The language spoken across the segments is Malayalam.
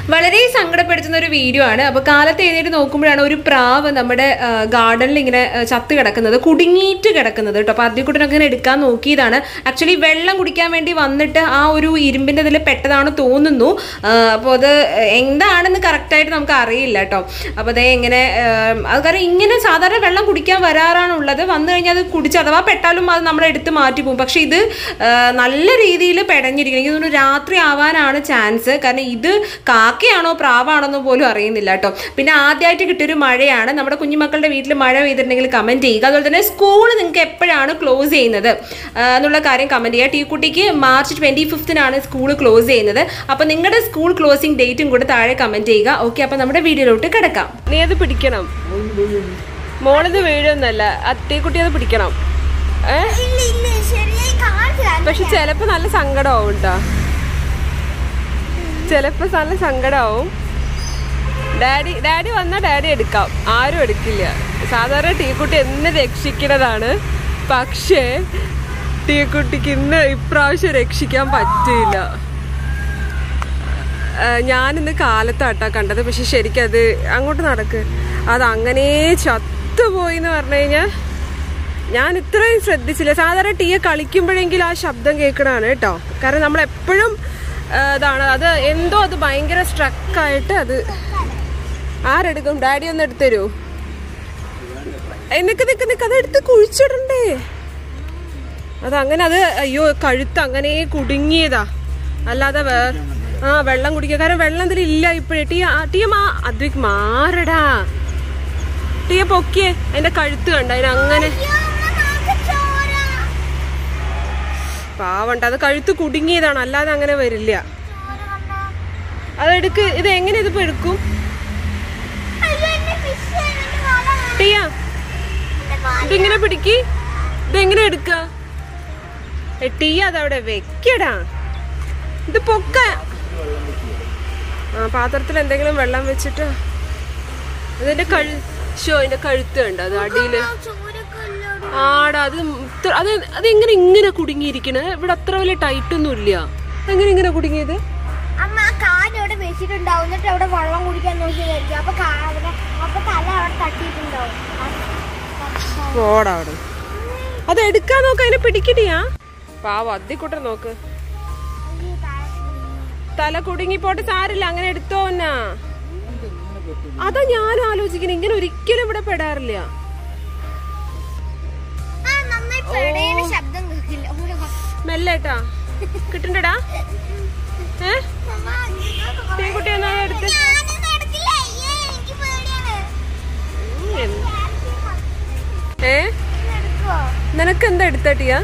വളരെ സങ്കടപ്പെടുത്തുന്ന ഒരു വീഡിയോ ആണ് അപ്പോൾ കാലത്ത് എഴുന്നേറ്റ് നോക്കുമ്പോഴാണ് ഒരു പ്രാവ് നമ്മുടെ ഗാർഡനിൽ ഇങ്ങനെ ആ, ചത്ത് കിടക്കുന്നത് കുടുങ്ങിയിട്ട് കിടക്കുന്നത് കേട്ടോ അപ്പോൾ അതിക്കുട്ടനൊക്കെ ഇങ്ങനെ എടുക്കാൻ നോക്കിയതാണ് ആക്ച്വലി വെള്ളം കുടിക്കാൻ വേണ്ടി വന്നിട്ട് ആ ഒരു ഇരുമ്പിൻ്റെ ഇതിൽ പെട്ടതാണ് തോന്നുന്നു അപ്പോൾ അത് എന്താണെന്ന് കറക്റ്റായിട്ട് നമുക്ക് അറിയില്ല കേട്ടോ അപ്പോൾ അതേ ഇങ്ങനെ ആ, അത് കാരണം ഇങ്ങനെ സാധാരണ വെള്ളം കുടിക്കാൻ വരാറാണുള്ളത് വന്നു കഴിഞ്ഞാൽ അത് കുടിച്ച് അഥവാ പെട്ടാലും അത് നമ്മൾ എടുത്ത് മാറ്റി പോകും പക്ഷേ ഇത് ആ, നല്ല രീതിയിൽ പെടഞ്ഞിരിക്കണം എനിക്ക് തോന്നുന്നു രാത്രി ആവാനാണ് ചാൻസ് കാരണം ഇത് കാക്കയാണോ പ്രാവാണെന്നോ പോലും അറിയുന്നില്ല കേട്ടോ പിന്നെ ആദ്യമായിട്ട് കിട്ടിയൊരു മഴയാണ് നമ്മുടെ കുഞ്ഞുമക്കളുടെ വീട്ടിൽ മഴ പെയ്തിട്ടുണ്ടെങ്കിൽ കമൻറ്റ് ചെയ്യുക അതുപോലെ തന്നെ സ്കൂൾ നിങ്ങൾക്ക് എപ്പോഴാണ് ക്ലോസ് ചെയ്യുന്നത് ആ, എന്നുള്ള കാര്യം കമൻറ്റ് ചെയ്യുക ടീക്കുട്ടിക്ക് മാർച്ച് ട്വൻറ്റി ഫിഫ്തിനാണ് സ്കൂൾ ക്ലോസ് ചെയ്യുന്നത് അപ്പോൾ നിങ്ങളുടെ സ്കൂൾ ക്ലോസിംഗ് ഡേറ്റും കൂടെ താഴെ കമൻറ്റ് ചെയ്യുക ഓക്കെ അപ്പോൾ നമ്മുടെ വീഡിയോയിലോട്ട് കിടക്കാം നീ അത് പിടിക്കണം മോളിത് വീഴൊന്നല്ല അത്തേക്കുട്ടി അത് പിടിക്കണം ഏ ഇല്ല ഇല്ല ശരിയായി കാണില്ല പക്ഷെ ചിലപ്പോ നല്ല സങ്കടമാവും കേട്ടോ ചിലപ്പോ നല്ല സങ്കടമാവും ഡാഡി ഡാഡി വന്നാൽ ഡാഡി എടുക്കാം ആരും എടുക്കില്ല സാധാരണ ടീക്കുട്ടി എന്ന് രക്ഷിക്കുന്നതാണ് പക്ഷേ ടീക്കുട്ടിക്ക് ഇന്ന് ഇപ്രാവശ്യം രക്ഷിക്കാൻ പറ്റില്ല ഏഹ് ഞാനിന്ന് കാലത്താട്ടാ കണ്ടത് പക്ഷെ ശരിക്കും അത് അങ്ങോട്ട് നടക്ക് അത് അങ്ങനെ ചത്തുപോയി എന്ന് പറഞ്ഞു കഴിഞ്ഞാൽ ഞാൻ ഇത്രയും ശ്രദ്ധിച്ചില്ല സാധാരണ ടീയ കളിക്കുമ്പോഴെങ്കിലും ആ ശബ്ദം കേൾക്കണതാണ് കേട്ടോ കാരണം നമ്മൾ എപ്പോഴും ഇതാണ് അത് എന്തോ അത് ഭയങ്കര സ്ട്രക്കായിട്ട് അത് ആരെടുക്കും ഡാഡി ഒന്ന് എടുത്തരൂ നിക്ക് നിക്ക് നിക്ക് അത് എടുത്ത് കുഴിച്ചിടണ്ടേ അത് അങ്ങനെ അത് അയ്യോ കഴുത്ത് അങ്ങനെ കുടുങ്ങിയതാ അല്ലാതെ വേ ആ വെള്ളം കുടിക്കുക കാരണം വെള്ളം ഇതിൽ ഇല്ല ഇപ്പോഴേ ടീ ടീ മാ അദ്വിക് മാറടാ ടീയ പൊക്കിയേ അതിന്റെ കഴുത്ത് കണ്ട അതിന് അങ്ങനെ പാവണ്ട അത് കഴുത്ത് കുടുങ്ങിയതാണ് അല്ലാതെ അങ്ങനെ വരില്ല അതെടുക്ക് ഇത് എങ്ങനെ ഇതിപ്പോ എടുക്കും ടീയ ഇതിങ്ങനെ പിടിക്ക് ഇതെങ്ങനെ എടുക്ക ഏ, ടീയ അതവിടെ വെക്കടാ ഇത് പൊക്ക ആ പാത്രത്തിൽ എന്തെങ്കിലും വെള്ളം വെച്ചിട്ട് അതിന്റെ കഴു ഷോ അതിന്റെ കഴുത്ത് ഉണ്ട് അത് അടിയില് ആടാ അത് ഇത്ര- അത് അതെങ്ങനെ ഇങ്ങനെ കുടുങ്ങിയിരിക്കണേ ഇവിടെ അത്ര വലിയ ടൈറ്റ് ഒന്നും ഇല്ല എങ്ങനെ ഇങ്ങനെ കുടുങ്ങിയത് അമ്മ ആ കാല് അവിടെ വെച്ചിട്ടുണ്ടാവും എന്നിട്ട് അവിടെ വെള്ളം കുടിക്കാൻ നോക്കിയതായിരിക്കും അപ്പൊ കാ- അവിടെ അപ്പൊ തല അവിടെ തട്ടിയിട്ടുണ്ടാവും പോടാ അവിടെ അത് എടുക്കാൻ നോക്ക് അതിനെ പിടിക്കടിയാ പാവം അദ്ദിക്കുട്ടൻ നോക്ക് തല കുടുങ്ങി പോട്ടെ സാരില്ല അങ്ങനെ എടുത്തോ എന്നാ അതാ ഞാൻ ആലോചിക്കുന്നത് ഇങ്ങനെ ഒരിക്കലും ഇവിടെ പെടാറില്ല ആ നന്നായി പെടേന ശബ്ദം കേൾക്കില്ല ഒരു ഹ- മെല്ലേട്ടാ കിട്ടണ്ടടാ ഏ അമ്മ, ഇതൊക്കെ തീ കുട്ടി എന്നാ എടുത്ത് ഞാനൊന്നും എടുക്കില്ല. അയ്യേ, എനിക്ക് പേടിയാണ്. ഉം, എന്ത്- ഏ ഇത് എടുക്കുവോ? നിനക്ക് എന്താ എടുത്തട്ടിയാ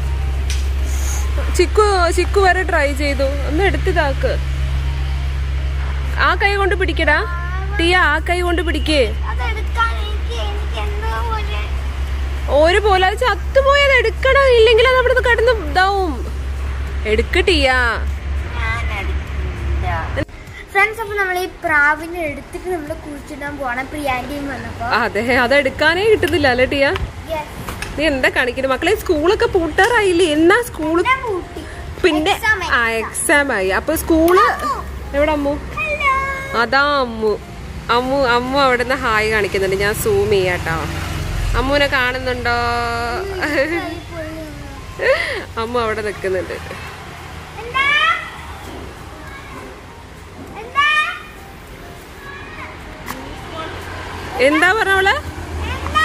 ചിക്കു ചിക്കു വരെ ട്രൈ ചെയ്തു ഒന്ന് എടുത്തിതാക്ക് ആ കൈ കൊണ്ട് പിടിക്കടാ ടിയ ആ കൈ കൊണ്ട് പിടിക്കേ അതെടുക്കാൻ എനിക്ക് എനിക്ക് എന്തോ പോലെ ഒരു പോലെ അത് ചത്തുപോയത് എടുക്കണം ഇല്ലെങ്കിൽ അത് അവിടെ കിടന്ന് ഇതാവും എടുക്ക് ടിയ ഫ്രണ്ട്സ് അപ്പൊ നമ്മൾ ഈ പ്രാവിനെ എടുത്തിട്ട് നമ്മൾ കുഴിച്ചിടാൻ പോവാണ് പ്രിയാന്റിയും വന്നപ്പോ അതെ അത് എടുക്കാനേ കിട്ടുന്നില്ല അല്ലേ ടിയ Yes. നീ എന്താ കാണിക്കുന്നത് മക്കളെ സ്കൂളൊക്കെ പൂട്ടാറായില്ലേ എന്നാ സ്കൂള് ഇവിടെ പൂട്ടി. പിന്നെ Exam ആയി. ആ എക്സാം ആയി അപ്പൊ സ്കൂള് എവിടെ അമ്മു Hello. അതാ അമ്മു അമ്മു അമ്മു അവിടെ നിന്ന് ഹായ് കാണിക്കുന്നുണ്ട് ഞാൻ സൂം ചെയ്യാട്ടോ അമ്മുവിനെ കാണുന്നുണ്ടോ അമ്മു അവിടെ നിൽക്കുന്നുണ്ട് എന്താ? എന്താ? എന്താ പറഞ്ഞവള് എന്താ?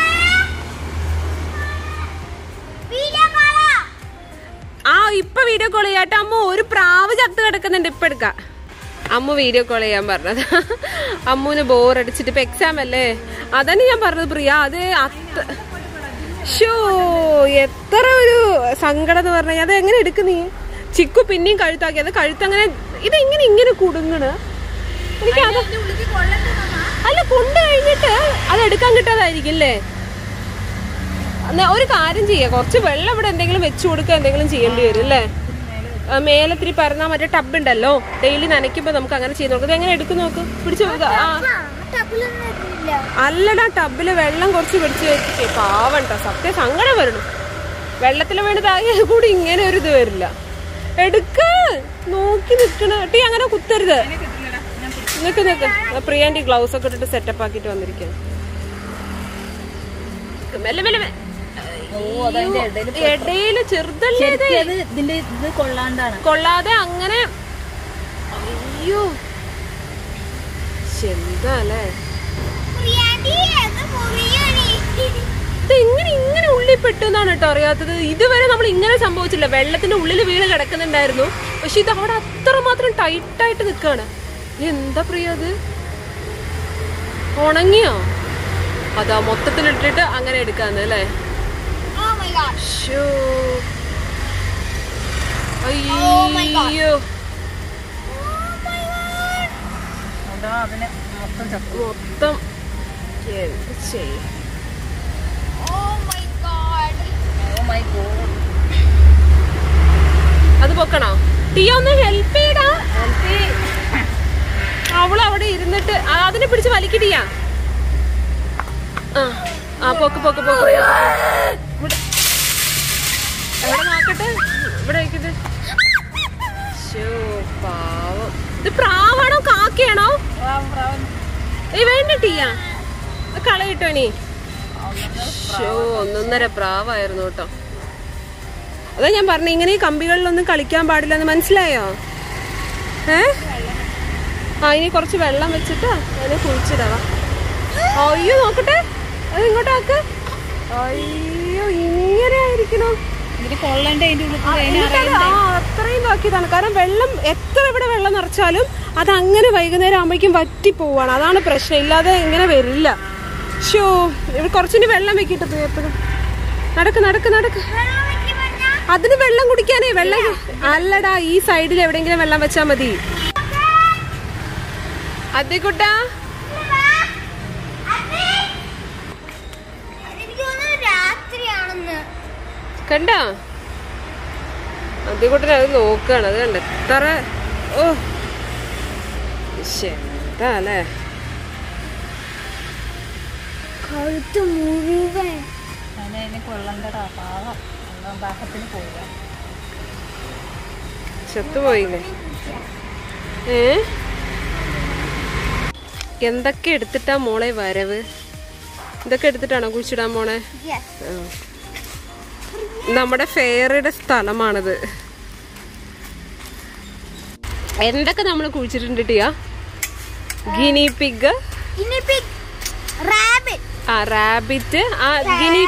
Video call ആ? ആ ഇപ്പൊ വീഡിയോ കോൾ ചെയ്യാട്ടോ അമ്മു ഒരു പ്രാവ് ചത്ത് കിടക്കുന്നുണ്ട് ഇപ്പൊ എടുക്കാം അമ്മു വീഡിയോ കോൾ ചെയ്യാൻ പറഞ്ഞത് അമ്മുവിന് ബോർ അടിച്ചിട്ട് ഇപ്പൊ എക്സാം അല്ലേ അതന്നെ ഞാൻ പറഞ്ഞത് പ്രിയ അത് അത്ത ഷോ എത്ര ഒരു സങ്കടം എന്ന് പറഞ്ഞാൽ അത് എങ്ങനെ എടുക്കും നീ ചിക്കു പിന്നെയും കഴുത്താക്കി അത് കഴുത്തങ്ങനെ ഇതെങ്ങനെ ഇങ്ങനെ കുടുങ്ങണ് എനിക്ക് അത് അല്ല കൊണ്ടു കഴിഞ്ഞിട്ട് അത് എടുക്കാൻ കിട്ടാതായിരിക്കും അല്ലേ എന്നാ ഒരു കാര്യം ചെയ്യാം കുറച്ച് വെള്ളം ഇവിടെ എന്തെങ്കിലും വെച്ചു കൊടുക്കുക എന്തെങ്കിലും ചെയ്യേണ്ടി വരും അല്ലേ ആ, മേലത്തിരി പരന്നാ മറ്റേ ടബ് ഉണ്ടല്ലോ ഡെയിലി നനയ്ക്കുമ്പോ നമുക്ക് അങ്ങനെ ചെയ്ത് നോക്കാം ഇത് എങ്ങനെ എടുക്കും നോക്ക് പിടിച്ചു ആ ആ, ടബിലൊന്നും ഇട്ടില്ല. അല്ലടാ ടബില് വെള്ളം കുറച്ച് പിടിച്ച് വെച്ചിട്ട് പാവണ്ട സത്യം സങ്കടം വരണം വെള്ളത്തിൽ വീണ് താകിയത് കൂടി ഇങ്ങനെ ഒരു ഇത് വരില്ല എടുക്ക് നോക്കി നിക്കണ ടീ അങ്ങനെ കുത്തരുത് നിക്ക് നിക്ക് പ്രിയാന്റി ഗ്ലൗസ് ഒക്കെ ഇട്ടിട്ട് സെറ്റപ്പ് ആക്കിട്ട് വന്നിരിക്കുക മെല്ലെ മെല്ലെ മെ- ഓ അതതിന്റെ ഇടയിൽ ഇടയില് ചെറുതല്ലേ ഇത് അത് ഇതിന്റെ ഇത് കൊള്ളാണ്ടാണ് കൊള്ളാതെ അങ്ങനെ അയ്യോ എന്താ അല്ലേ പ്രിയാണ്ടി അത് മുറിയാണ് ഇത് ഇങ്ങനെ ഇങ്ങനെ ഉള്ളിൽ പെട്ടു എന്നാണ് കേട്ടോ അറിയാത്തത് ഇതുവരെ നമ്മൾ ഇങ്ങനെ സംഭവിച്ചില്ല വെള്ളത്തിന്റെ ഉള്ളിൽ വീണ് കിടക്കുന്നുണ്ടായിരുന്നു പക്ഷെ ഇത് അവിടെ അത്രമാത്രം ടൈറ്റ് ആയിട്ട് നിൽക്കാണ് എന്താ പ്രിയ അത് ഉണങ്ങിയോ അതാ മൊത്തത്തിലിട്ടിട്ട് അങ്ങനെ എടുക്കാന്ന് അല്ലേ ഓ മൈ ഗോഡ് ശ്ശോ. my God. അയ്യോ അതാ അതിന് മൊത്തം ചത്തു മൊത്തം എന്ത് ചെയ്യും oh my God oh my God അത് പൊക്കണോ ടീ ഒന്ന് ഹെൽപ്പ് ചെയ്യടാ അവൾ അവിടെ ഇരുന്നിട്ട് ആ, അതിനെ പിടിച്ച് വലിക്കിടിയാ ആ ആ പൊക്ക് പൊക്ക് പൊക്ക് ഇവിടെ എവിടെ നോക്കട്ടെ ഇവിടെ വെക്കട്ടെ ശോ, പാവം ഇത് പ്രാവാണോ കാക്കയാണോ ഏയ് വേണ്ട ടീയാ അത് കളയിട്ടോ ഇനി ഷോ ഒന്നൊന്നര പ്രാവായിരുന്നു കേട്ടോ അതാ ഞാൻ പറഞ്ഞു ഇങ്ങനെ ഈ കമ്പികളിലൊന്നും കളിക്കാൻ പാടില്ല എന്ന് മനസ്സിലായോ ഏ ആ ഇനി കുറച്ച് വെള്ളം വെച്ചിട്ട് അതിനെ കുഴിച്ചിടവാ അയ്യോ നോക്കട്ടെ അത് ഇങ്ങോട്ടാക്ക് അയ്യോ ഇങ്ങനെ ആയിരിക്കണോ ഇതിന് കൊള്ളണ്ട അതിന്റെ ഉള്ളിൽ കൂടെ അതിനെ എന്നിട്ടത് ആ അത്രയും നോക്കിയതാണ് കാരണം വെള്ളം എത്ര ഇവിടെ വെള്ളം നിറച്ചാലും അത് അങ്ങനെ വൈകുന്നേരം ആകുമ്പോഴേക്കും വറ്റി പോവാണ് അതാണ് പ്രശ്നം ഇല്ലാതെ ഇങ്ങനെ വരില്ല ഷോ ഇവിടെ കുറച്ചിന് വെള്ളം വെക്കിട്ട് പോയി എപ്പോഴും നടക്ക് നടക്ക് നടക്ക് അതിന് വെള്ളം കുടിക്കാനേ വെള്ളം അല്ലടാ ഈ സൈഡിൽ എവിടെയെങ്കിലും വെള്ളം വെച്ചാ മതി അതേക്കുട്ടാ എനിക്ക് തോന്നുന്നു രാത്രിയാണെന്ന് കണ്ടാ അതേക്കുട്ടൻ അത് നോക്കാണ് അത് കണ്ട എത്ര ഓ ശ്ശെ, എന്താ അല്ലേ കഴുത്ത് മുഴുവൻ അതിനെ അതിനെ കൊള്ളണ്ടടാ പാവം ഒന്നാം പാകത്തിന് പോവുക ചത്തുപോയില്ലേ ഏ എന്തൊക്കെ എടുത്തിട്ടാ മോളെ വരവ് ഇതൊക്കെ എടുത്തിട്ടാണോ കുഴിച്ചിടാൻ മോളെ യെസ് ആ. നമ്മുടെ ഫെയറുടെ സ്ഥലമാണിത് എന്തൊക്കെ നമ്മൾ കുഴിച്ചിട്ടുണ്ട് ടിയാ ഗിനി പിഗ് ഇനി റാബിറ്റ് ആ റാബിറ്റ് ആ ഗിനി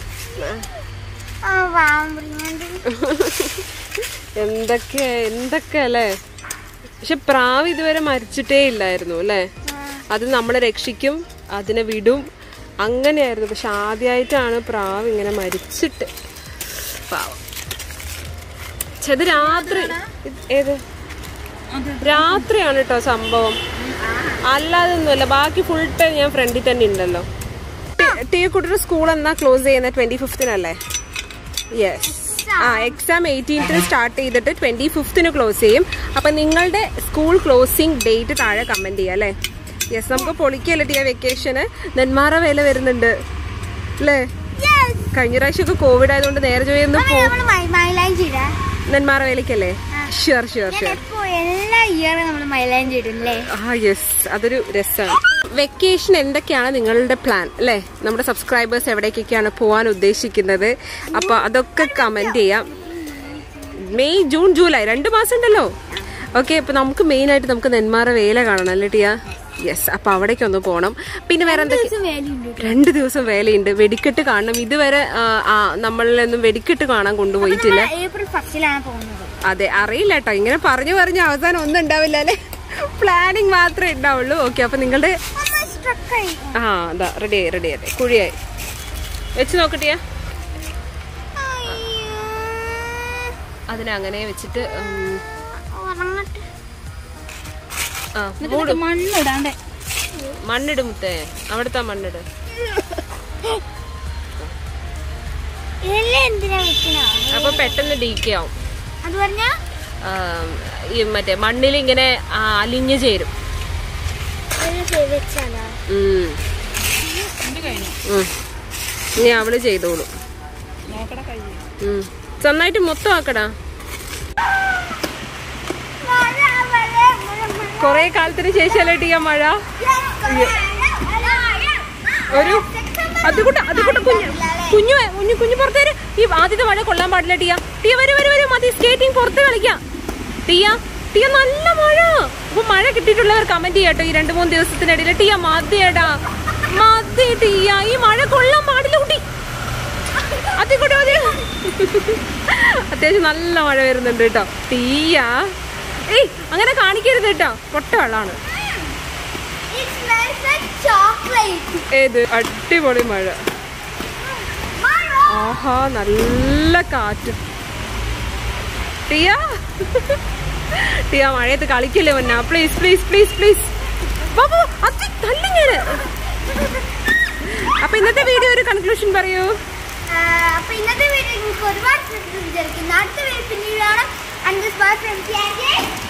ആ വാമ്പറിയാണ്ട് എന്തൊക്കെ എന്തൊക്കെ അല്ലേ പക്ഷെ പ്രാവ് ഇതുവരെ മരിച്ചിട്ടേ ഇല്ലായിരുന്നു അല്ലേ അത് നമ്മളെ രക്ഷിക്കും അതിനെ വിടും അങ്ങനെയായിരുന്നു പക്ഷെ ആദ്യമായിട്ടാണ് പ്രാവ് ഇങ്ങനെ മരിച്ചിട്ട് പാവം പക്ഷെ ഇത് രാത്രി ഇത് ഏത് രാത്രിയാണ് കേട്ടോ സംഭവം അല്ലാതെ ഒന്നുമല്ല ബാക്കി ഫുൾ ടൈം ഞാൻ ഫ്രണ്ടിൽ തന്നെ ഉണ്ടല്ലോ ടീ കുട്ടിയുടെ സ്കൂൾ എന്നാ ക്ലോസ് ചെയ്യുന്നത് ട്വന്റി ഫിഫ്തിനല്ലേ യെസ് ആ എക്സാം എയ്റ്റീൻത്തിന് സ്റ്റാർട്ട് ചെയ്തിട്ട് ട്വന്റി ഫിഫ്തിന് ക്ലോസ് ചെയ്യും അപ്പൊ നിങ്ങളുടെ സ്കൂൾ ക്ലോസിംഗ് ഡേറ്റ് താഴെ കമന്റ് ചെയ്യാം അല്ലേ യെസ് നമുക്ക് പൊളിക്കല്ലേ ടിയ വെക്കേഷന് നെന്മാറ വേല വരുന്നുണ്ട് അല്ലേ കഴിഞ്ഞ പ്രാവശ്യമൊക്കെ കോവിഡ് ആയതുകൊണ്ട് നേരെ ജോയൊന്നും പോ നമ്മള് മൈലാഞ്ചി ഇടാ നെന്മാറ വേലയ്ക്കല്ലേ ഷുവർ ഷുവർ ഞാൻ ഷുവർ എപ്പോ എല്ലാ ഇയറും നമ്മൾ മൈലാഞ്ചി ഇടും അല്ലേ ആ യെസ് അതൊരു രസമാണ് വെക്കേഷൻ എന്തൊക്കെയാണ് നിങ്ങളുടെ പ്ലാൻ അല്ലേ നമ്മുടെ സബ്സ്ക്രൈബേഴ്സ് എവിടേക്കൊക്കെയാണ് പോകാൻ ഉദ്ദേശിക്കുന്നത് അപ്പൊ അതൊക്കെ കമന്റ് ചെയ്യാം മെയ് ജൂൺ ജൂലൈ രണ്ട് മാസം ഉണ്ടല്ലോ ഓക്കെ അപ്പൊ നമുക്ക് മെയിൻ ആയിട്ട് നമുക്ക് നെന്മാറ വേല കാണണം അല്ലേ ടിയ യെസ് അപ്പൊ അവിടേക്ക് ഒന്ന് പോകണം പിന്നെ വേറെ എന്തൊക്കെ രണ്ട് ദിവസം വേലയുണ്ട് വെടിക്കെട്ട് കാണണം ഇതുവരെ ആ, ആ, നമ്മളിലൊന്നും വെടിക്കെട്ട് കാണാൻ കൊണ്ടുപോയിട്ടില്ല ഏപ്രിൽ ഫസ്റ്റിലാണ് പോകുന്നത് അതെ അറിയില്ല കേട്ടോ ഇങ്ങനെ പറഞ്ഞു പറഞ്ഞ് അവസാനം ഒന്നും ഉണ്ടാവില്ല അല്ലേ പ്ലാനിങ് മാത്രമേ ഉണ്ടാവുള്ളൂ ഓക്കെ അപ്പൊ നിങ്ങളുടെ സ്ട്രക്കായി ആ അതാ റെഡി ആയി റെഡി ആയി കുഴിയായി വെച്ച് നോക്കട്ടിയാ അതിനെ അങ്ങനെ വെച്ചിട്ട് ഉം, ഉറങ്ങട്ടെ ആ മൂടും മണ്ണിടാണ്ടേ മണ്ണിട് മുത്തേ അവിടുത്തെ മണ്ണിട് ഇതെല്ലാം എന്തിനാ വെക്കണ അപ്പൊ പെട്ടെന്ന് ഡീക്കെ ആവും അത് പറഞ്ഞാ ആ, ഈ മറ്റേ മണ്ണിൽ ഇങ്ങനെ ആ, അലിഞ്ഞു ചേരും വെച്ചാലോ ഉം. കഴിഞ്ഞു ഉം. ഇനി അവള് ചെയ്തോളൂ നോക്കട കഴിഞ്ഞു ഉം. നന്നായിട്ട് മൊത്തം ആക്കടാ മഴ മഴ മഴ മഴ കൊറേ കാലത്തിന് ശേഷമല്ലേ ടിയ മഴ ഒരു അതുകൊണ്ട് അതുകൊണ്ട് കുഞ്ഞു കുഞ്ഞു കുഞ്ഞു കുഞ്ഞു പുറത്തേര് ഈ ആദ്യത്തെ മഴ കൊള്ളാൻ പാടില്ല ടിയ ടിയ വരൂ വരൂ വരൂ മതി സ്കേറ്റിംഗ് പുറത്ത് കളിക്കാം ടിയ ടിയ നല്ല മഴ അപ്പൊ മഴ കിട്ടിയിട്ടുള്ളവർ കമന്റ് ചെയ്യാട്ടോ ഈ രണ്ടു മൂന്ന് ദിവസത്തിനിടയിൽ ടിയ മതിയടാ മതി ടിയ ഈ മഴ കൊള്ളാൻ പാടില്ല കുട്ടി അതി കൂടെ മതി അത്യാവശ്യം നല്ല മഴ വരുന്നുണ്ട് കേട്ടോ തീയ ഏയ് അങ്ങനെ കാണിക്കരുത് കേട്ടോ പൊട്ട വെള്ളമാണ് ചോക്ലേറ്റ് ഏത് അടിപൊളി മഴ ആഹാ നല്ല കാറ്റ് ടിയ ടിയ മഴയത്ത് കളിക്കില്ലേ Munna please please please please Babu അത് തല്ലിങ്ങനെ അപ്പൊ ഇന്നത്തെ വീഡിയോ ഒരു കൺക്ലൂഷൻ പറയൂ അപ്പൊ ഇന്നത്തെ വീഡിയോ നിങ്ങൾക്ക് ഒരുപാട് ശ്രദ്ധിച്ചിരിക്കുന്നു അടുത്ത വീഡിയോ പിന്നീട് കാണാം അണ്ടർ സ്പാർ ഫ്രണ്ട്സ്